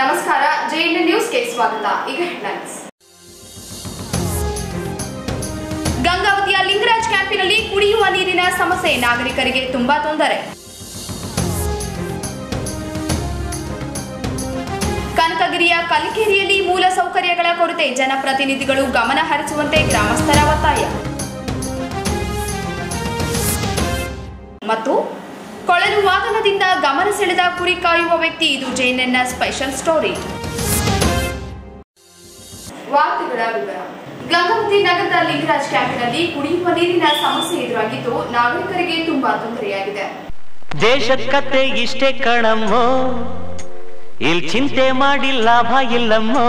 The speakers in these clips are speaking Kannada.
ನಮಸ್ಕಾರ ಜೆಎನ್ ನ್ಯೂಸ್ಗೆ ಸ್ವಾಗತ ಈಗ ಹೆಡ್ಲೈನ್ಸ್ ಗಂಗಾವತಿಯ ಲಿಂಗರಾಜ್ ಕ್ಯಾಂಪಿನಲ್ಲಿ ಕುಡಿಯುವ ನೀರಿನ ಸಮಸ್ಯೆ ನಾಗರಿಕರಿಗೆ ತುಂಬಾ ತೊಂದರೆ ಕನಕಗಿರಿಯ ಕಲಿಕೇರಿಯಲ್ಲಿ ಮೂಲ ಸೌಕರ್ಯಗಳ ಕೊರತೆ ಜನಪ್ರತಿನಿಧಿಗಳು ಗಮನ ಹರಿಸುವಂತೆ ಗ್ರಾಮಸ್ಥರ ಒತ್ತಾಯ ಮತ್ತು ಕೊಳಲು ವಾಹನದಿಂದ ಗಮನ ಸೆಳೆದ ಕುರಿ ಕಾಯುವ ವ್ಯಕ್ತಿ ಇದು ಜೆಎನ್ಎನ್ನ ಸ್ಪೆಷಲ್ ಸ್ಟೋರಿ ವಾರ್ತೆಗಳ ವಿವರ ಗಂಗಾವತಿ ನಗರದ ಲಿಂಗರಾಜ್ ಕ್ಯಾಂಪಿನಲ್ಲಿ ಕುಡಿಯುವ ನೀರಿನ ಸಮಸ್ಯೆ ಎದುರಾಗಿದ್ದು ನಾಗರಿಕರಿಗೆ ತುಂಬಾ ತೊಂದರೆಯಾಗಿದೆ ದೇಶದ ಕತೆ ಇಷ್ಟೇ ಕಣಮ್ಮೋ ಇಲ್ ಚಿಂತೆ ಮಾಡಿ ಲಾಭ ಇಲ್ಲಮ್ಮೋ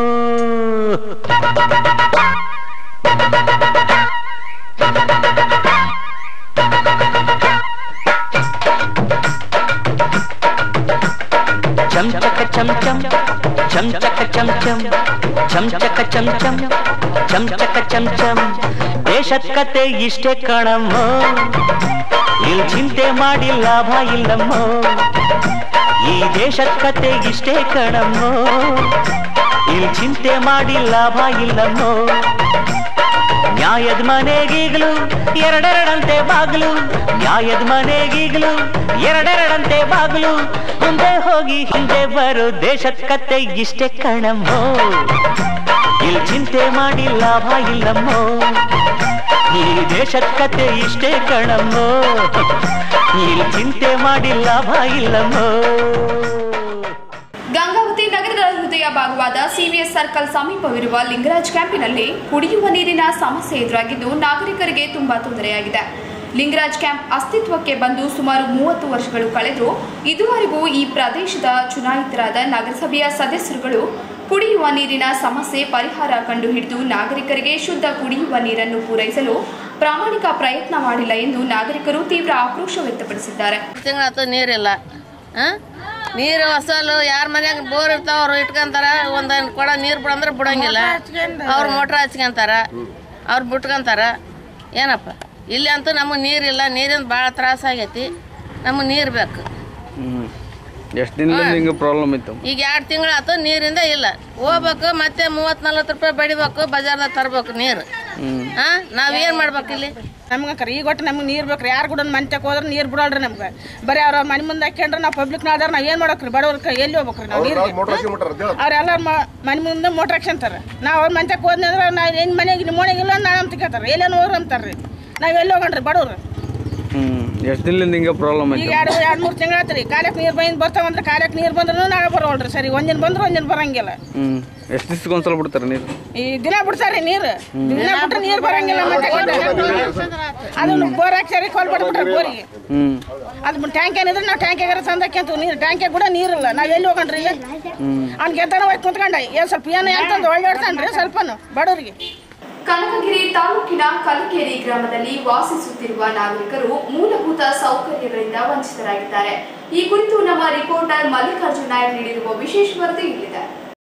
ಚಮಚಕ ಚಮಚಂ ಚಮಚಕ ಚಮಚಂ ಚಮಚಕ ಚಮಚಂ ಚಮಚಕ ಚಮಚಂ ದೇಶದ ಕತೆ ಇಷ್ಟೇ ಕಣಮ್ಮೋ ಇಲ್ ಚಿಂತೆ ಮಾಡಿ ಲಾಭ ಇಲ್ಲಮ್ಮೋ ಈ ದೇಶದ ಕತೆ ಇಷ್ಟೇ ಕಣಮ್ಮೋ ಇಲ್ ಚಿಂತೆ ಮಾಡಿ ಲಾಭ ಇಲ್ಲಮ್ಮೋ ನ್ಯಾಯದ ಮನೆಗೀಗಲು ಎರಡೆರಡಂತೆ ಬಾಗಿಲು ನ್ಯಾಯದ ಮನೆಗೀಗಲು ಎರಡೆರಡಂತೆ ಬಾಗಿಲು ಮುಂದೆ ಹೋಗಿ ಹಿಂದೆ ಬರೋ ದೇಶದ ಕತೆ ಇಷ್ಟೇ ಕಣಮ್ಮೋ ಇಲ್ ಚಿಂತೆ ಮಾಡಿ ಲಾಭ ಇಲ್ಲಮ್ಮೋ ಈ ದೇಶದ ಕತೆ ಇಷ್ಟೇ ಕಣಮ್ಮೋ ಇಲ್ಲಿ ಚಿಂತೆ ಮಾಡಿ ಲಾಭ ಇಲ್ಲಮ್ಮೋ ಗಂಗಾವತಿ ನಗರದ ಹೃದಯ ಭಾಗವಾದ ಸಿವಿಎಸ್ ಸರ್ಕಲ್ ಸಮೀಪವಿರುವ ಲಿಂಗರಾಜ್ ಕ್ಯಾಂಪಿನಲ್ಲಿ ಕುಡಿಯುವ ನೀರಿನ ಸಮಸ್ಯೆ ಎದುರಾಗಿದ್ದು ನಾಗರಿಕರಿಗೆ ತುಂಬಾ ತೊಂದರೆಯಾಗಿದೆ ಲಿಂಗರಾಜ್ ಕ್ಯಾಂಪ್ ಅಸ್ತಿತ್ವಕ್ಕೆ ಬಂದು ಸುಮಾರು ಮೂವತ್ತು ವರ್ಷಗಳು ಕಳೆದು ಇದುವರೆಗೂ ಈ ಪ್ರದೇಶದ ಚುನಾಯಿತರಾದ ನಗರಸಭೆಯ ಸದಸ್ಯರುಗಳು ಕುಡಿಯುವ ನೀರಿನ ಸಮಸ್ಯೆ ಪರಿಹಾರ ಕಂಡುಹಿಡಿದು ನಾಗರಿಕರಿಗೆ ಶುದ್ಧ ಕುಡಿಯುವ ನೀರನ್ನು ಪೂರೈಸಲು ಪ್ರಾಮಾಣಿಕ ಪ್ರಯತ್ನ ಮಾಡಿಲ್ಲ ಎಂದು ನಾಗರಿಕರು ತೀವ್ರ ಆಕ್ರೋಶ ವ್ಯಕ್ತಪಡಿಸಿದ್ದಾರೆ ತಿಂಗಳಾತು ನೀರಿಲ್ಲ ಆ? ನೀರು ಹೊಸಲು ಯಾರ ಮನ್ಯಾಗ ಬೋರ್ ಇರ್ತಾವ ಅವ್ರು ಇಟ್ಕೊಂತಾರ ಒಂದ್ ಕೊಡ ನೀರು ಬಿಡಂದ್ರೆ ಬಿಡಂಗಿಲ್ಲ ಅವ್ರು ಮೋಟ್ರ್ ಹಚ್ಕೊಂತಾರ ಅವ್ರು ಬಿಟ್ಕೊಂತಾರ ಏನಪ್ಪ ಇಲ್ಲಿ ಅಂತೂ ನಮಗೆ ನೀರಿಲ್ಲ ನೀರಿಂದ ಭಾಳ ತ್ರಾಸ ಆಗೈತಿ ನಮಗೆ ನೀರು ಬೇಕು ಹ್ಮ್ ಎಷ್ಟು ದಿನದಿಂದ ಹಿಂಗೆ ಪ್ರಾಬ್ಲಮ್ ಇತ್ತು ಈಗ ಎರಡು ತಿಂಗಳಾತು ನೀರಿಂದ ಇಲ್ಲ ಹೋಗ್ಬೇಕು ಮತ್ತೆ ಮೂವತ್ತು ನಲ್ವತ್ತು ರೂಪಾಯಿ ಬಡಿಬೇಕು ಬಜಾರ್ದಾಗ ತರ್ಬೇಕು ನೀರು ಹ್ಮ್ ಹಾಂ ನಾವೇನು ಮಾಡ್ಬೇಕು ಇಲ್ಲಿ ನಮ್ಗೆ ಈಗ ಒಟ್ಟು ನಮ್ಗೆ ನೀರು ಬೇಕ್ರಿ ಯಾರು ಕೂಡ ಮಂತ್ಯಕ್ಕೆ ಹೋದ್ರೆ ನೀರು ಬಿಡಲ್ರಿ ನಮ್ಗೆ ಬರೀ ಅವ್ರ ಮನೆ ಮುಂದೆ ಹಾಕ್ಯಂಡ್ರೆ ನಾವು ಪಬ್ಲಿಕ್ ನಾದಾರ ನಾವು ಏನು ಮಾಡೋಕ್ರಿ ಬಡವ್ರ ಎಲ್ಲಿ ಹೋಗ್ಬೇಕ್ರಿ ನಾವು ನೀರು ಅವ್ರೆಲ್ಲ ಮನೆ ಮುಂದೆ ಮೋಟ್ರ್ ಹಾಕ್ಸಂತಾರೆ ನಾವು ಅವ್ರ ಮಂತ್ಯಕ್ಕೆ ಹೋದ್ನಿ ಅಂದ್ರೆ ನಾವು ಏನು ಮನೆಗೆ ನಿಮ್ಮ ಮನೆಗೆ ಇಲ್ಲ ನಾಳೆ ಅಂತ ಕೇಳ್ತಾರೆ ಎಲ್ಲೇನು ಹೋಗ್ರಿ ಅಂತಾರೆ ನಾವು ಎಲ್ಲಿ ಹೋಗಣ್ರಿ ಬಡವ್ರು ಹ್ಮ್ ಎಷ್ಟು ದಿನದಿಂದ ಹಿಂಗೆ ಪ್ರಾಬ್ಲಮ್ ಈಗ ಇತ್ತು ಎರಡು ಎರಡು ಮೂರು ತಿಂಗಳು ಆತ್ರಿ ಕಾಲಕ್ಕೆ ನೀರು ಬಂದು ಬರ್ತಾವಂದ್ರೆ ಕಾಲಕ್ಕೆ ನೀರು ಬಂದ್ರೂ ನಾಳೆ ಬರೋಲ್ರಿ ಸರಿ ಒಂದಿನ ಬಂದ್ರೆ ಒಂದಿನ ಬರಂಗಿಲ್ಲ ಹ್ಮ್ ಎಷ್ಟು ದಿವ್ಸಕ್ಕೆ ಒಂದ್ಸಲ ಬಿಡ್ತಾರೆ ನೀರು ಈ ದಿನ ಬಿಡ್ತಾರ್ರಿ ನೀರು ದಿನ ಬಿಟ್ರೆ ನೀರು ಬರಂಗಿಲ್ಲ ಮತ್ತೆ ಅದನ್ನು ಬೋರ್ ಹಾಕ್ಸಾರಿ ಕೋಲ್ ಬಿಟ್ಬಿಟ್ರೆ ಬೋರಿಗೆ ಹ್ಮ್ ಅದು ಟ್ಯಾಂಕ್ ಏನಿದ್ರೆ ನಾವು ಟ್ಯಾಂಕಿಗಾರ ತಂದಕ್ಕಂತ ನೀರು ಟ್ಯಾಂಕಿಗೆ ಕೂಡ ನೀರಿಲ್ಲ ನಾವು ಎಲ್ಲಿ ಹೋಗಣ್ರಿ ಈಗ ಅವ್ನ ಗೆದ್ದಾನ ಹೋಗಿ ಕುಂತ್ಕೊಂಡ ಏನು ಸ್ವಲ್ಪ ಏನು ಅಂತಂದು ಒಳ್ಳಾಡ್ತಾನ್ರಿ ಸ್ವಲ್ಪನು ಬಡವ್ರಿಗೆ ಕನಕಗಿರಿ ತಾಲೂಕಿನ ಕಲಿಕೇರಿ ಗ್ರಾಮದಲ್ಲಿ ವಾಸಿಸುತ್ತಿರುವ ನಾಗರಿಕರು ಮೂಲಭೂತ ಸೌಕರ್ಯಗಳಿಂದ ವಂಚಿತರಾಗಿದ್ದಾರೆ ಈ ಕುರಿತು ನಮ್ಮ ರಿಪೋರ್ಟರ್ ಮಲ್ಲಿಕಾರ್ಜುನ್ ನಾಯಕ್ ನೀಡಿರುವ ವಿಶೇಷ ವರದಿ ಇಲ್ಲಿದೆ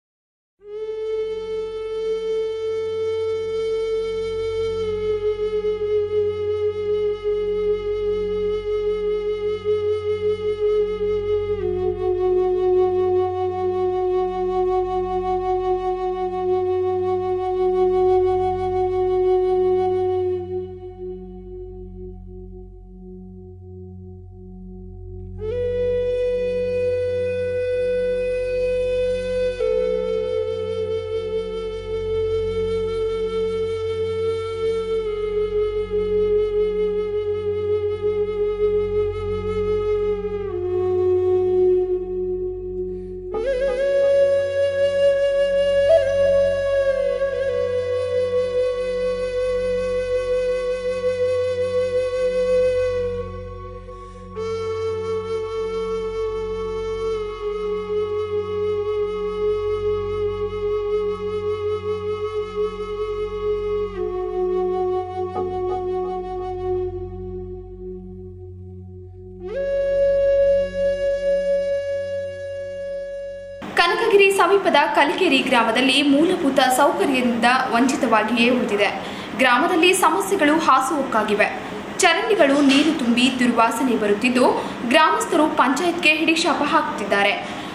ಕನಕಗಿರಿ ಸಮೀಪದ ಕಲಿಕೇರಿ ಗ್ರಾಮದಲ್ಲಿ ಮೂಲಭೂತ ಸೌಕರ್ಯದಿಂದ ವಂಚಿತವಾಗಿಯೇ ಉಳಿದಿದೆ ಗ್ರಾಮದಲ್ಲಿ ಸಮಸ್ಯೆಗಳು ಹಾಸುಹೊಕ್ಕಾಗಿವೆ ಚರಂಡಿಗಳು ನೀರು ತುಂಬಿ ದುರ್ವಾಸನೆ ಬರುತ್ತಿದ್ದು ಗ್ರಾಮಸ್ಥರು ಪಂಚಾಯತ್ಗೆ ಹಿಡಿಶಾಪ ಹಾಕುತ್ತಿದ್ದಾರೆ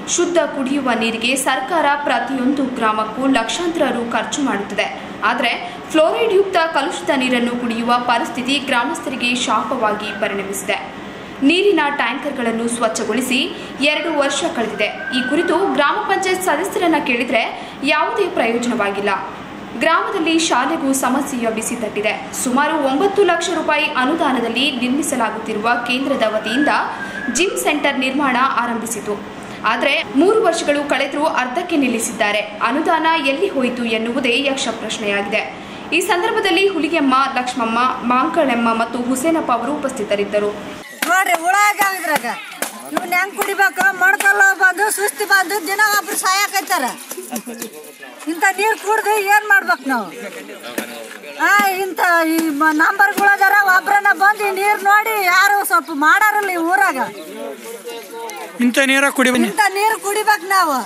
ಶುದ್ಧ ಕುಡಿಯುವ ನೀರಿಗೆ ಸರ್ಕಾರ ಪ್ರತಿಯೊಂದು ಗ್ರಾಮಕ್ಕೂ ಲಕ್ಷಾಂತರ ರು ಖರ್ಚು ಮಾಡುತ್ತದೆ ಆದರೆ ಫ್ಲೋರೈಡ್ ಯುಕ್ತ ಕಲುಷಿತ ನೀರನ್ನು ಕುಡಿಯುವ ಪರಿಸ್ಥಿತಿ ಗ್ರಾಮಸ್ಥರಿಗೆ ಶಾಪವಾಗಿ ಪರಿಣಮಿಸಿದೆ ನೀರಿನ ಟ್ಯಾಂಕರ್ಗಳನ್ನು ಸ್ವಚ್ಛಗೊಳಿಸಿ ಎರಡು ವರ್ಷ ಕಳೆದಿದೆ ಈ ಕುರಿತು ಗ್ರಾಮ ಪಂಚಾಯತ್ ಸದಸ್ಯರನ್ನ ಕೇಳಿದರೆ ಯಾವುದೇ ಪ್ರಯೋಜನವಾಗಿಲ್ಲ ಗ್ರಾಮದಲ್ಲಿ ಶಾಲೆಗೂ ಸಮಸ್ಯೆಯ ಬಿಸಿ ತಟ್ಟಿದೆ ಸುಮಾರು ಒಂಬತ್ತು ಲಕ್ಷ ರೂಪಾಯಿ ಅನುದಾನದಲ್ಲಿ ನಿರ್ಮಿಸಲಾಗುತ್ತಿರುವ ಕೇಂದ್ರದ ವತಿಯಿಂದ ಜಿಮ್ ಸೆಂಟರ್ ನಿರ್ಮಾಣ ಆರಂಭಿಸಿತು ಆದರೆ ಮೂರು ವರ್ಷಗಳು ಕಳೆದರೂ ಅರ್ಧಕ್ಕೆ ನಿಲ್ಲಿಸಿದ್ದಾರೆ ಅನುದಾನ ಎಲ್ಲಿ ಹೋಯಿತು ಎನ್ನುವುದೇ ಯಕ್ಷ ಪ್ರಶ್ನೆಯಾಗಿದೆ ಈ ಸಂದರ್ಭದಲ್ಲಿ ಹುಲಿಗೆಮ್ಮ ಲಕ್ಷ್ಮಮ್ಮ ಮಾಂಕಳೆಮ್ಮ ಮತ್ತು ಹುಸೇನಪ್ಪ ಅವರು ಉಪಸ್ಥಿತರಿದ್ದರು ನೋಡ್ರಿ ಹುಳ ಆಗ್ಯಾವ ಇದ್ರಾಗ ಇವ್ನ ಹೆಂಗ್ ಕುಡಿಬೇಕು ಮೊಣಕಲ್ಲ ಬಂದು ಸುಸ್ತಿ ಬಂದು ದಿನ ಒಬ್ರು ಸಾಯಕೈತಾರ ಇಂಥ ನೀರು ಕುಡ್ದು ಏನ್ ಮಾಡ್ಬೇಕು ನಾವು ಆ ಇಂಥ ಈ ನಂಬರ್ಗಳದಾರ ಒಬ್ರನ್ನ ಬಂದು ಈ ನೀರು ನೋಡಿ ಯಾರು ಸ್ವಲ್ಪ ಮಾಡಾರಲ್ಲ ಈ ಊರಾಗ ಇಂಥ ನೀರ ಕುಡಿ ಬನ್ನಿ ಇಂಥ ನೀರು ಕುಡಿಬೇಕು ನಾವು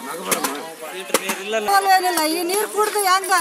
ಏನಿಲ್ಲ ಈ ನೀರು ಕುಡ್ದು ಹೆಂಗ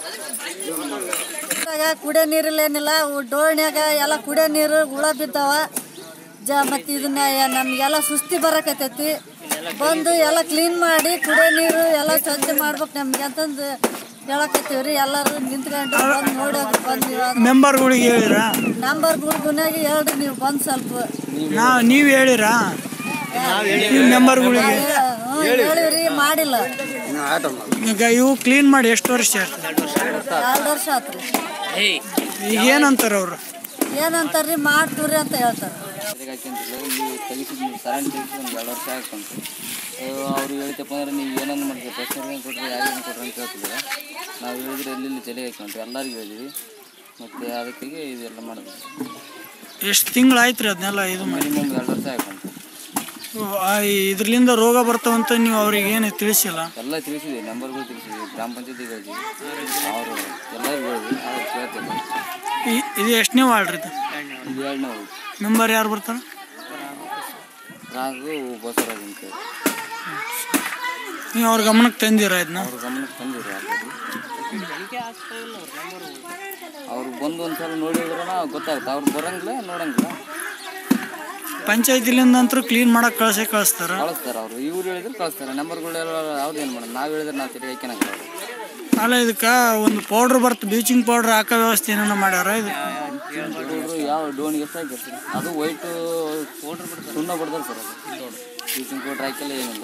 ಕುಡಿಯೋ ನೀರಿಲ್ಲ ಏನಿಲ್ಲ ಡೋಣ್ಯಾಗ ಎಲ್ಲ ಕುಡಿಯೋ ನೀರು ಹುಳ ಬಿದ್ದಾವ ಜ ಮತ್ತು ಇದನ್ನ ಯ- ನಮ್ಗೆಲ್ಲ ಸುಸ್ತಿ ಬರಕತ್ತೈತಿ ಬಂದು ಎಲ್ಲ ಕ್ಲೀನ್ ಮಾಡಿ ಕುಡಿಯೋ ನೀರು ಎಲ್ಲ ಸ್ವಚ್ಛ ಮಾಡ್ಬೇಕು ನಮ್ಗೆ ಅಂತಂದು ಹೇಳಕತ್ತೀವಿ ರೀ ಎಲ್ಲರೂ ನಿಂತ್ಕೊಂಡು ಬಂದು ನೋಡೋಕೆ ಬಂದು ಮೆಂಬರ್ಗಳಿಗೆ ಹೇಳಿರಾ ನಂಬರ್ ಗುನಾಗಿ ಹೇಳ್ರಿ ನೀವು ಬಂದು ಸ್ವಲ್ಪ ನಾ ನೀವು ಹೇಳಿರಾ ನೀವು ಮೆಂಬರ್ಗಳಿಗೆ ಹ್ಞೂ ಹೇಳಿವ್ರಿ ಮಾಡಿಲ್ಲ ಈಗ ಇವು ಕ್ಲೀನ್ ಮಾಡಿ ಎಷ್ಟು ವರ್ಷ ಆಯ್ತು ಎರಡು ವರ್ಷ ಆತ್ರಿ ಈಗ ಏನಂತಾರ ಅವರು ಏನಂತಾರ್ರಿ ಮಾಡ್ತೀವ್ರಿ ಅಂತ ಹೇಳ್ತಾರೆ ಹಾಕ್ಯಂತಿಲ್ಲ ನೀವು ತೆಗಿಸಿದ್ ನೀವು ಸರಣ್ ತೆಗಿಸಿ ಒಂದು ಎರಡು ವರ್ಷ ಆಗ್ತಂತ ಅವ್ರು ಹೇಳ್ತಪ್ಪ ಅಂದ್ರೆ ನೀವು ಏನನ್ನು ಮಾಡ್ತೀವಿ ಪ್ರಶ್ನೆಗೆ ಕೊಟ್ಟರೆ ಯಾರಿಗೇನು ಕೊಟ್ರೆ ಅಂತ ಹೇಳ್ತಿದ್ದೀರ ನಾವು ಹೇಳಿದ್ರೆ ಎಲ್ಲಿ ತಲೆ ಹಾಕೊಂಡ್ರಿ ಎಲ್ಲರಿಗೂ ಹೇಳಿದ್ವಿ ಮತ್ತು ಅದಕ್ಕಾಗಿ ಇದೆಲ್ಲ ಮಾಡಿದ್ವಿ ಎಷ್ಟು ತಿಂಗಳು ಆಯ್ತು ರೀ ಅದನ್ನೆಲ್ಲ ಇದು ಮಾಡಿ ಮಿನಿಮಮ್ ಎರಡು ವರ್ಷ ಹಾಕೊಂತ ಇದ್ರಲಿಂದ ರೋಗ ಬರ್ತಾವಂತ ನೀವು ಅವ್ರಿಗೆ ಏನು ತಿಳಿಸಿಲ್ಲ ಎಲ್ಲ ತಿಳಿಸಿದ್ವಿ ನಂಬರ್ಗಳು ತಿಳಿಸಿದ್ವಿ ಗ್ರಾಮ ಪಂಚಾಯತಿಗೆ ಹೇಳಿದ್ವಿ ಅವರು ಎಲ್ಲರಿಗೂ ಹೇಳಿದ್ವಿ ಅವ್ರು ಕೇಳ್ತಿಲ್ಲ ಈ- ಇದು ಎಷ್ಟನೇ ವಾರ್ಡ್ ರೀ ಇದು ಇದು ಎರಡನೇ ಹೋಗಿ ಮೆಂಬರ್ ಯಾರು ಬರ್ತಾರೆ ರಾಗು ಬಸವರಾಜ್ ಅಂತೇಳಿ ನೀವು ಅವ್ರ ಗಮನಕ್ಕೆ ತಂದಿರ ಇದನ್ನ ಅವ್ರ ಗಮನಕ್ಕೆ ತಂದಿರಿ ಅವ್ರು ಬಂದು ಒಂದು ಸಲ ನೋಡಿದ್ರೆ ಗೊತ್ತಾಗುತ್ತೆ ಅವ್ರು ಬರಂಗಿಲ್ಲ ನೋಡಂಗಿಲ್ಲ ಪಂಚಾಯತಿಲಿಂದ ಅಂತೂ ಕ್ಲೀನ್ ಮಾಡಕ್ಕೆ ಕಳ್ಸೇ ಕಳಿಸ್ತಾರ ಕಳಿಸ್ತಾರೆ ಅವರು ಇವ್ರು ಹೇಳಿದ್ರೆ ಕಳಿಸ್ತಾರೆ ನಂಬರ್ಗಳೆಲ್ಲ ಅವ್ರು ಏನು ಮಾಡೋದು ನಾವು ಹೇಳಿದ್ರೆ ನಾವು ತಿರುಗಿ ಹಾಕ್ಯನಾಗ ಅಲ್ಲ ಇದಕ್ಕೆ ಒಂದು ಪೌಡ್ರ್ ಬರ್ತ ಬ್ಲೀಚಿಂಗ್ ಪೌಡ್ರ್ ಹಾಕೋ ವ್ಯವಸ್ಥೆ ಏನಾರ ಮಾಡ್ಯಾರ ಇದು ಹುಡುಗರು ಯಾವ ಡೋಣಿಗೆ ಎಷ್ಟು ಹಾಕಿರ್ತಾರೆ ಅದು ವೈಟು ಪೌಡ್ರ್ ಬಿಡ್ತಾರೆ ಸುಣ್ಣ ಬಿಡ್ತಾರೆ ಸರ್ ಅದು ಬ್ಲೀಚಿಂಗ್ ಪೌಡ್ರ್ ಹಾಕಿಲ್ಲ ಏನಿಲ್ಲ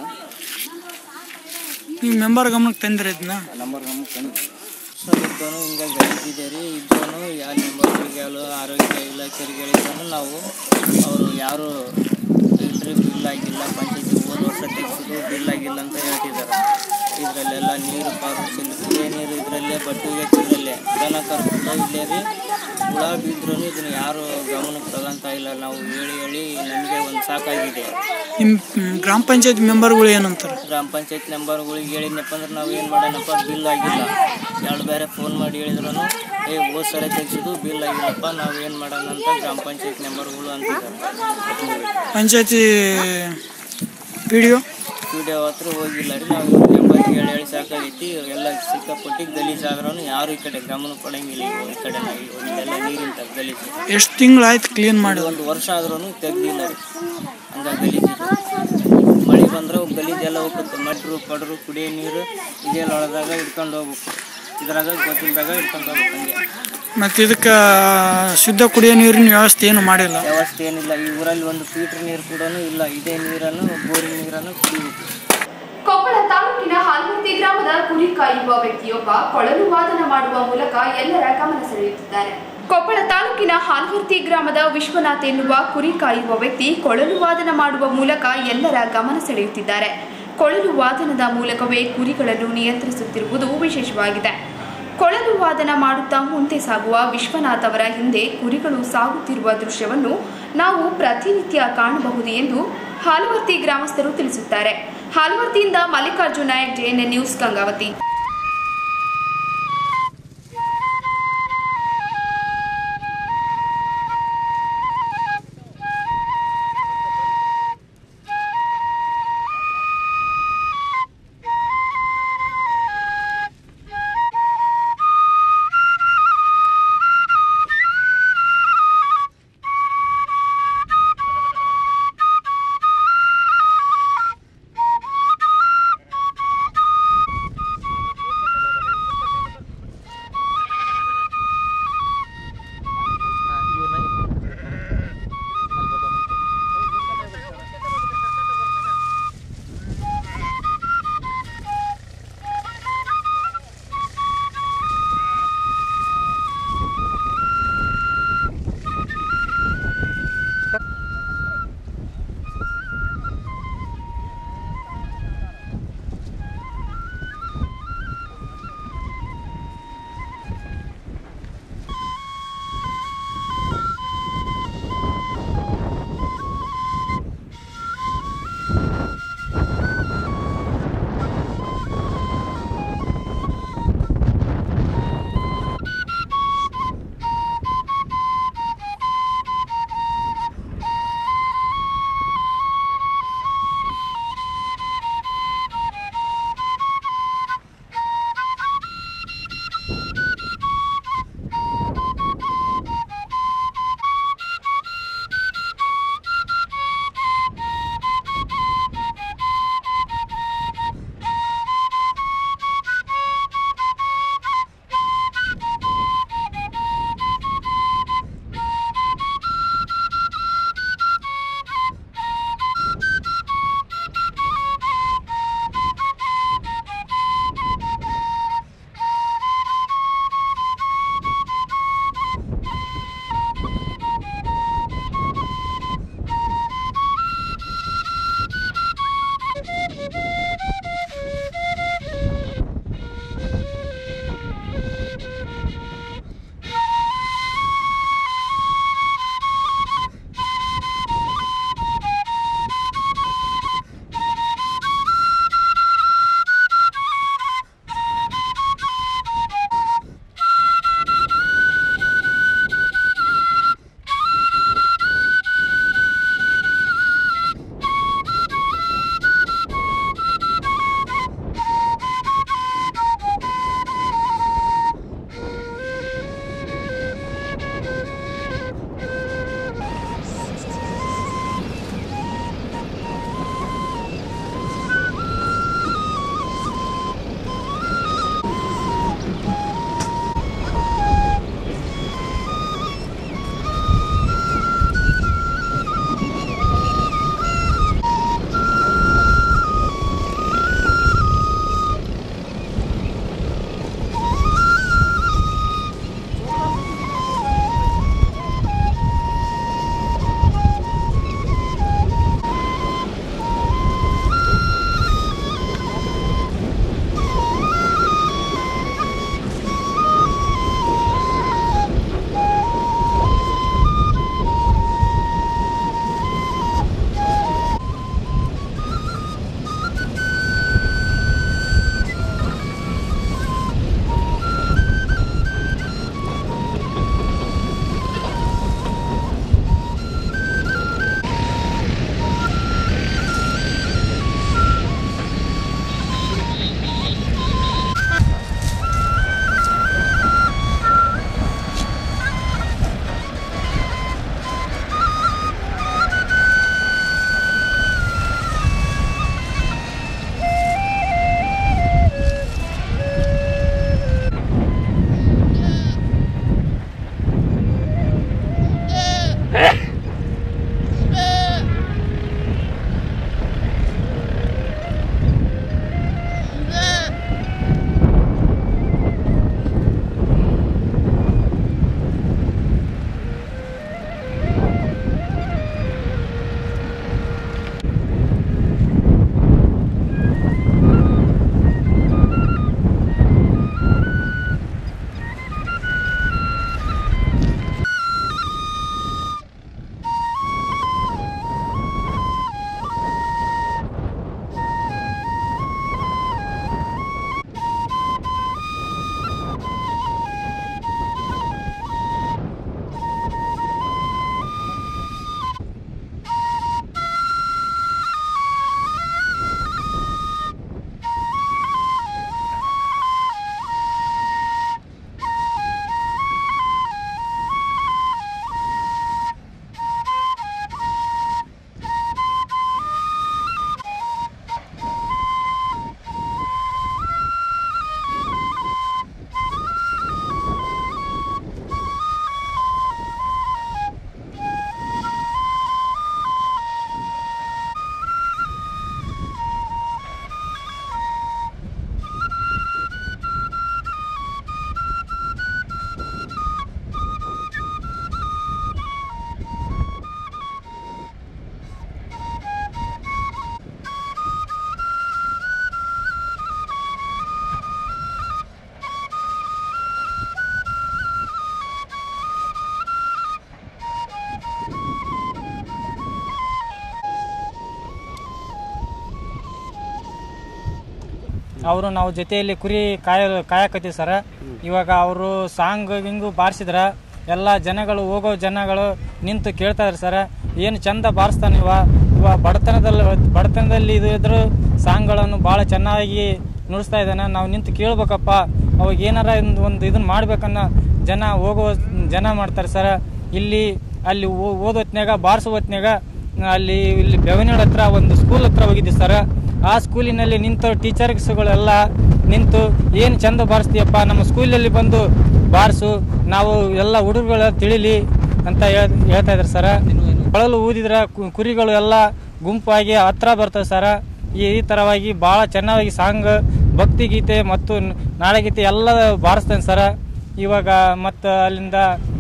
ನೀವು ಮೆಂಬರ್ ಗಮನಕ್ಕೆ ತಂದಿರ ಇದನ್ನ ನಂಬರ್ ನಮ್ಗೆ ತಂದಿದ್ದೀವಿ ಸರ್ ಇದ್ದವನು ಹಿಂಗೆ ಗಣಿಸಿದ್ದೇರಿ ಇದ್ದವನು ಯಾವ ನಂಬರ್ಗಳಿಗೆ ಆರೋಗ್ಯ ಇಲಾಖೆಗೆ ಹೇಳಿದ್ದನು ನಾವು ಅವರು ಯಾರು ಫಿಲ್ಟ್ರಿ ಬಿಲ್ ಆಗಿಲ್ಲ ಪಂಚಾಯತಿ ಹೋದ ವರ್ಷ ತೆಗೆಸಿದ್ರು ಬಿಲ್ ಆಗಿಲ್ಲ ಅಂತ ಹೇಳ್ತಿದ್ದಾರೆ ಇದರಲ್ಲೆಲ್ಲ ನೀರು ಪಾರು ಚೆಲ್ಲಿ ಕುಡಿಯೋ ನೀರು ಇದರಲ್ಲೇ ಬಟ್ಟೆಗೆ ಇದರಲ್ಲೇ ದನ ಕರ್ಕೊಂಡು ಇಲ್ಲೇ ರೀ ಹುಳ ಬಿದ್ರೂ ಇದನ್ನು ಯಾರು ಗಮನಕ್ಕೆ ತಗೊಂತ ಇಲ್ಲ ನಾವು ಹೇಳಿ ಹೇಳಿ ನಮಗೆ ಒಂದು ಸಾಕಾಗಿದೆ ನಿಮ್ಮ ಗ್ರಾಮ ಪಂಚಾಯತ್ ಮೆಂಬರ್ಗಳು ಏನಂತಾರೆ ಗ್ರಾಮ ಪಂಚಾಯತ್ ನಂಬರ್ಗಳಿಗೆ ಹೇಳಿದ್ನಪ್ಪ ಅಂದ್ರೆ ನಾವು ಏನು ಮಾಡೋಣಪ್ಪ ಬಿಲ್ ಆಗಿಲ್ಲ ಎರಡು ಬೇರೆ ಫೋನ್ ಮಾಡಿ ಹೇಳಿದ್ರು ಏ ಹೋದ್ ಸಲ ತೆಗ್ಸಿದ್ದು ಬಿಲ್ ಆಗಿಲ್ಲಪ್ಪ ನಾವು ಏನು ಮಾಡೋಣ ಅಂತ ಗ್ರಾಮ ಪಂಚಾಯತ್ ನಂಬರ್ಗಳು ಅಂತಿದ್ದಾರೆ ಪಂಚಾಯತಿ ಪಿ ಡಿ ಒ ವಿಡಿಯೋ ಹತ್ರ ಹೋಗಿಲ್ಲ ರೀ ನಾವು ನಂಬರ್ಗೆ ಹೇಳಿ ಹೇಳಿ ಸಾಕಾಗೈತಿ ಎಲ್ಲ ಸಿಕ್ಕಾಪಟ್ಟಿ ಗಲೀಜು ಆದ್ರೂ ಯಾರು ಈ ಕಡೆ ಗಮನ ಕೊಡಂಗಿಲ್ಲ ಇವು ಈ ಕಡೆ ನಾವು ಇಲ್ಲೆಲ್ಲ ನೀರಿನ ಗಲೀಜು ಎಷ್ಟು ತಿಂಗಳು ಆಯ್ತು ಕ್ಲೀನ್ ಮಾಡಿ ಒಂದು ವರ್ಷ ಆದ್ರೂ ತೆಗ್ದಿಲ್ಲ ರೀ ಹಂಗಾಗಿ ಗಲೀಜು ಮಳೆ ಬಂದ್ರೆ ಗಲೀಜೆಲ್ಲ ಹೋಗುತ್ತೆ ಮಡ್ರು ಪಡ್ರು ಕುಡಿಯೋ ನೀರು ಇದೆಲ್ಲ ಒಳದಾಗ ಹಿಡ್ಕೊಂಡು ಹೋಗ್ಬೇಕು ಇದ್ರಾಗ ಗೊತ್ತಿಲ್ದಾಗ ಹಿಡ್ಕೊಂಡು ಹೋಗ್ಬೇಕು ಹಂಗೆ ಮತ್ತು ಇದಕ್ಕೆ ಶುದ್ಧ ಕುಡಿಯೋ ನೀರಿನ ವ್ಯವಸ್ಥೆ ಏನು ಮಾಡಿಲ್ಲ ವ್ಯವಸ್ಥೆ ಏನಿಲ್ಲ ಈ ಊರಲ್ಲಿ ಒಂದು ಫಿಲ್ಟರ್ ನೀರು ಕೂಡ ಇಲ್ಲ ಇದೇ ನೀರನ್ನು ಬೋರಿನ ನೀರನ್ನು ಕುಡಿಬೇಕು ಕೊಪ್ಪಳ ತಾಲೂಕಿನ ಹಾಲ್ಮತಿ ಗ್ರಾಮದ ಕುರಿ ಕಾಯುವ ವ್ಯಕ್ತಿಯೊಬ್ಬ ಕೊಳಲು ವಾದನ ಮಾಡುವ ಮೂಲಕ ಎಲ್ಲರ ಗಮನ ಸೆಳೆಯುತ್ತಿದ್ದಾರೆ ಕೊಪ್ಪಳ ತಾಲೂಕಿನ ಹಾಲ್ವರ್ತಿ ಗ್ರಾಮದ ವಿಶ್ವನಾಥ್ ಎನ್ನುವ ಕುರಿ ಕಾಯುವ ವ್ಯಕ್ತಿ ಕೊಳಲು ವಾದನ ಮಾಡುವ ಮೂಲಕ ಎಲ್ಲರ ಗಮನ ಸೆಳೆಯುತ್ತಿದ್ದಾರೆ ಕೊಳಲು ವಾದನದ ಮೂಲಕವೇ ಕುರಿಗಳನ್ನು ನಿಯಂತ್ರಿಸುತ್ತಿರುವುದು ವಿಶೇಷವಾಗಿದೆ ಕೊಳಲು ವಾದನ ಮಾಡುತ್ತಾ ಮುಂದೆ ಸಾಗುವ ವಿಶ್ವನಾಥ್ ಅವರ ಹಿಂದೆ ಕುರಿಗಳು ಸಾಗುತ್ತಿರುವ ದೃಶ್ಯವನ್ನು ನಾವು ಪ್ರತಿನಿತ್ಯ ಕಾಣಬಹುದು ಎಂದು ಹಾಲುವರ್ತಿ ಗ್ರಾಮಸ್ಥರು ತಿಳಿಸುತ್ತಾರೆ ಹಾಲುವರ್ತಿಯಿಂದ ಮಲ್ಲಿಕಾರ್ಜುನ್ ನಾಯಕ್ ಜೆಎನ್ಎನ್ ನ್ಯೂಸ್ ಗಂಗಾವತಿ ಅವರು ನಾವು ಜೊತೆಯಲ್ಲಿ ಕುರಿ ಕಾಯ ಕಾಯಕತ್ತೀವಿ ಸರ ಇವಾಗ ಅವರು ಸಾಂಗ್ ಹಿಂಗು ಬಾರಿಸಿದ್ರ ಎಲ್ಲ ಜನಗಳು ಹೋಗೋ ಜನಗಳು ನಿಂತು ಕೇಳ್ತಾ ಇದಾರೆ ಸರ ಏನು ಚಂದ ಬಾರಿಸ್ತಾನೆ ಇವ ಇವ ಬಡತನದಲ್ಲಿ ಬಡತನದಲ್ಲಿ ಇದು ಇದ್ರು ಸಾಂಗ್ಗಳನ್ನು ಭಾಳ ಚೆನ್ನಾಗಿ ನುಡಿಸ್ತಾ ಇದ್ದಾನೆ ನಾವು ನಿಂತು ಕೇಳ್ಬೇಕಪ್ಪ ಅವಾಗ ಏನಾರ ಒಂದು ಒಂದು ಇದನ್ನ ಮಾಡ್ಬೇಕನ್ನೋ ಜನ ಹೋಗೋ ಜನ ಮಾಡ್ತಾರೆ ಸರ ಇಲ್ಲಿ ಅಲ್ಲಿ ಓ- ಓದೋ ಹೊತ್ನ್ಯಾಗ ಬಾರಿಸೋ ಹೊತ್ನ್ಯಾಗ ಅಲ್ಲಿ ಇಲ್ಲಿ ಬೆವನಿಡ್ ಹತ್ರ ಒಂದು ಸ್ಕೂಲ್ ಹತ್ರ ಹೋಗಿದ್ವಿ ಸರ್ ಆ ಸ್ಕೂಲಿನಲ್ಲಿ ನಿಂತು ಟೀಚರ್ಸ್ಗಳೆಲ್ಲ ನಿಂತು ಏನು ಚಂದ ಬಾರಿಸ್ತೀಯಪ್ಪ ನಮ್ಮ ಸ್ಕೂಲಲ್ಲಿ ಬಂದು ಬಾರಿಸು ನಾವು ಎಲ್ಲ ಹುಡುಗರುಗಳ ತಿಳಿಲಿ ಅಂತ ಹೇಳ್- ಹೇಳ್ತಾ ಇದ್ದಾರೆ ಸರ ಕೊಳಲು ಊದಿದ್ರ ಕು- ಕುರಿಗಳು ಎಲ್ಲ ಗುಂಪಾಗಿ ಹತ್ರ ಬರ್ತವೆ ಸರ ಈ ಈ ಥರವಾಗಿ ಭಾಳ ಚೆನ್ನಾಗಿ ಸಾಂಗ್ ಭಕ್ತಿಗೀತೆ ಮತ್ತು ನಾಡಗೀತೆ ಎಲ್ಲ ಬಾರಿಸ್ತೇನೆ ಸರ ಇವಾಗ ಮತ್ತು ಅಲ್ಲಿಂದ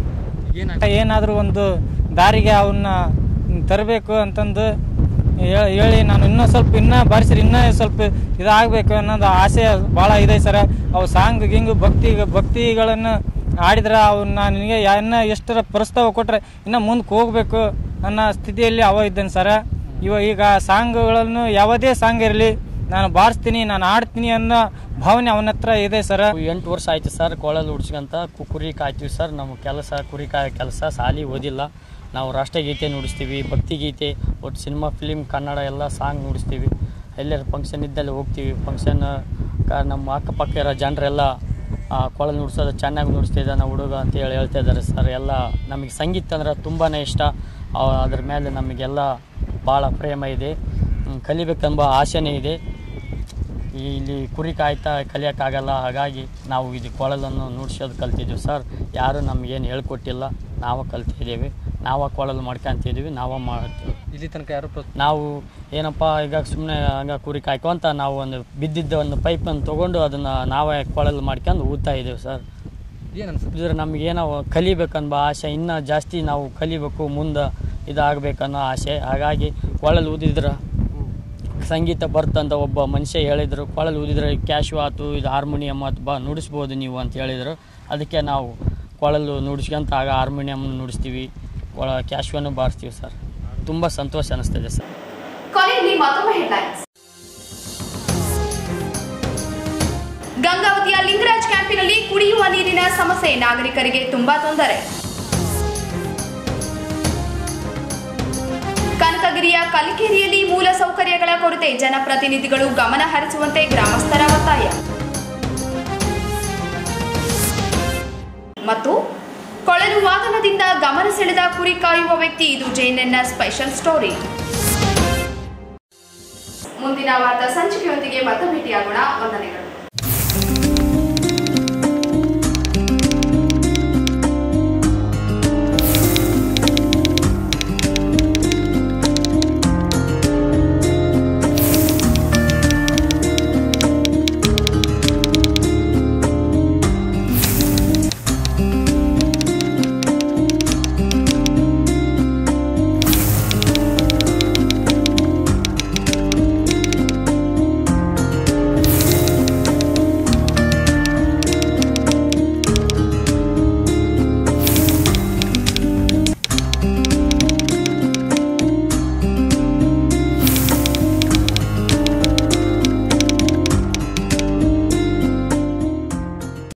ಏನಾದರೂ ಒಂದು ದಾರಿಗೆ ಅವನ್ನ ತರಬೇಕು ಅಂತಂದು ಹೇ- ಹೇಳಿ ನಾನು ಇನ್ನೂ ಸ್ವಲ್ಪ ಇನ್ನೂ ಬಾರಿಸಿರಿ ಇನ್ನೂ ಸ್ವಲ್ಪ ಇದಾಗಬೇಕು ಅನ್ನೋದು ಆಸೆ ಭಾಳ ಇದೆ ಸರ ಅವು ಸಾಂಗ್ ಗಿಂಗ್ ಭಕ್ತಿ ಭಕ್ತಿಗಳನ್ನು ಆಡಿದ್ರೆ ಅವನ್ನ ನಿನಗೆ ಇನ್ನ ಎಷ್ಟರ ಪ್ರಸ್ತಾವ ಕೊಟ್ಟರೆ ಇನ್ನು ಮುಂದಕ್ಕೆ ಹೋಗ್ಬೇಕು ಅನ್ನೋ ಸ್ಥಿತಿಯಲ್ಲಿ ಅವ ಇದ್ದೇನೆ ಸರ ಇವ ಈಗ ಸಾಂಗ್ಗಳನ್ನು ಯಾವುದೇ ಸಾಂಗ್ ಇರಲಿ ನಾನು ಬಾರಿಸ್ತೀನಿ ನಾನು ಆಡ್ತೀನಿ ಅನ್ನೋ ಭಾವನೆ ಅವನ ಹತ್ರ ಇದೆ ಸರ್ ಎಂಟು ವರ್ಷ ಆಯ್ತು ಸರ್ ಕೊಳಲು ಉಡ್ಸ್ಕೊಂತ ಕು- ಕುರಿ ಕಾಯ್ತೀವಿ ಸರ್ ನಮ್ಮ ಕೆಲಸ ಕುರಿ ಕಾಯೋ ಕೆಲಸ ಸಾಲಿ ಓದಿಲ್ಲ ನಾವು ರಾಷ್ಟ್ರಗೀತೆ ನುಡಿಸ್ತೀವಿ ಭಕ್ತಿಗೀತೆ ಒಟ್ಟು ಸಿನಿಮಾ ಫಿಲಿಮ್ ಕನ್ನಡ ಎಲ್ಲ ಸಾಂಗ್ ನುಡಿಸ್ತೀವಿ ಎಲ್ಲರ ಫಂಕ್ಷನ್ ಇದ್ದಲ್ಲಿ ಹೋಗ್ತೀವಿ ಫಂಕ್ಷನ್ ನಮ್ಮ ಅಕ್ಕಪಕ್ಕ ಇರೋ ಜನರೆಲ್ಲ ಕೊಳಲು ನುಡ್ಸೋದು ಚೆನ್ನಾಗಿ ನುಡಿಸ್ತಿದ್ದಾನೆ ಹುಡುಗ ಅಂತ ಹೇಳಿ ಹೇಳ್ತಾ ಇದ್ದಾರೆ ಸರ್ ಎಲ್ಲ ನಮಗೆ ಸಂಗೀತ ಅಂದ್ರೆ ತುಂಬಾ ಇಷ್ಟ ಅವ- ಅದ್ರ ಮೇಲೆ ನಮಗೆಲ್ಲ ಭಾಳ ಪ್ರೇಮ ಇದೆ ಹ್ಮ್, ಕಲಿಬೇಕೆಂಬ ಆಸೆನೇ ಇದೆ ಈ ಇಲ್ಲಿ ಕುರಿ ಕಾಯ್ತಾ ಕಲಿಯೋಕ್ಕಾಗಲ್ಲ ಹಾಗಾಗಿ ನಾವು ಇದು ಕೊಳಲನ್ನು ನುಡ್ಸೋದು ಕಲ್ತಿದ್ದೀವಿ ಸರ್ ಯಾರು ನಮಗೇನು ಹೇಳ್ಕೊಟ್ಟಿಲ್ಲ ನಾವು ಕಲ್ತಿದ್ದೀವಿ ನಾವು ಕೊಳಲು ಮಾಡ್ಕೊಂತಿದ್ದೀವಿ ನಾವು ಮಾಡ್ತೀವಿ ಇಲ್ಲಿ ತನಕ ಯಾರು ನಾವು ಏನಪ್ಪ ಈಗ ಸುಮ್ಮನೆ ಹಂಗ ಕುರಿ ಕಾಯ್ಕೊಂತ ನಾವು ಒಂದು ಬಿದ್ದಿದ್ದ ಒಂದು ಪೈಪನ್ನು ತೊಗೊಂಡು ಅದನ್ನು ನಾವೇ ಕೊಳಲು ಮಾಡ್ಕೊಂಡು ಊದ್ತಾ ಇದ್ದೀವಿ ಸರ್ ಏನು ಅನ್ಸುತ್ತೆ ಇದ್ರೆ ನಮಗೇನೋ ಕಲಿಬೇಕನ್ನೋ ಆಸೆ ಇನ್ನೂ ಜಾಸ್ತಿ ನಾವು ಕಲಿಬೇಕು ಮುಂದೆ ಇದಾಗಬೇಕನ್ನೋ ಆಸೆ ಹಾಗಾಗಿ ಕೊಳಲು ಊದಿದ್ರೆ ಸಂಗೀತ ಬರ್ತಂತ ಒಬ್ಬ ಮನುಷ್ಯ ಹೇಳಿದರು ಕೊಳಲು ಊದಿದ್ರೆ ಕ್ಯಾಶು ಆತು ಇದು ಹಾರ್ಮೋನಿಯಮ್ ಆತು ಬಾ ನುಡಿಸ್ಬೋದು ನೀವು ಅಂತ ಹೇಳಿದರು ಅದಕ್ಕೆ ನಾವು ಕೊಳಲು ನುಡಿಸ್ಕೊಂತ ಆಗ ಹಾರ್ಮೋನಿಯಮ್ ನುಡಿಸ್ತೀವಿ ಕೊಳ ಕ್ಯಾಶ್ವನ್ನು ಬಾರಿಸ್ತೀವಿ ಸರ್ ತುಂಬ ಸಂತೋಷ ಅನ್ನಿಸ್ತದೆ ಸರ್ ಕೊನೆಯಲ್ಲಿ ಮತ್ತೊಮ್ಮೆ ಹೆಡ್ಲೈನ್ಸ್ ಗಂಗಾವತಿಯ ಲಿಂಗರಾಜ್ ಕ್ಯಾಂಪಿನಲ್ಲಿ ಕುಡಿಯುವ ನೀರಿನ ಸಮಸ್ಯೆ ನಾಗರಿಕರಿಗೆ ತುಂಬಾ ತೊಂದರೆ ಕನಕಗಿರಿಯ ಕಲಿಕೇರಿಯಲ್ಲಿ ಮೂಲ ಸೌಕರ್ಯಗಳ ಕೊರತೆ ಜನಪ್ರತಿನಿಧಿಗಳು ಗಮನ ಹರಿಸುವಂತೆ ಗ್ರಾಮಸ್ಥರ ಒತ್ತಾಯ ಮತ್ತು ಕೊಳಲು ವಾದನದಿಂದ ಗಮನ ಸೆಳೆದ ಕುರಿ ಕಾಯುವ ವ್ಯಕ್ತಿ ಇದು ಜೆಎನ್ಎನ್ನ ಸ್ಪೆಷಲ್ ಸ್ಟೋರಿ ಮುಂದಿನ ವಾರ್ತಾ ಸಂಚಿಕೆಯೊಂದಿಗೆ ಮತ್ತೆ ಭೇಟಿಯಾಗೋಣ ವಂದನೆಗಳು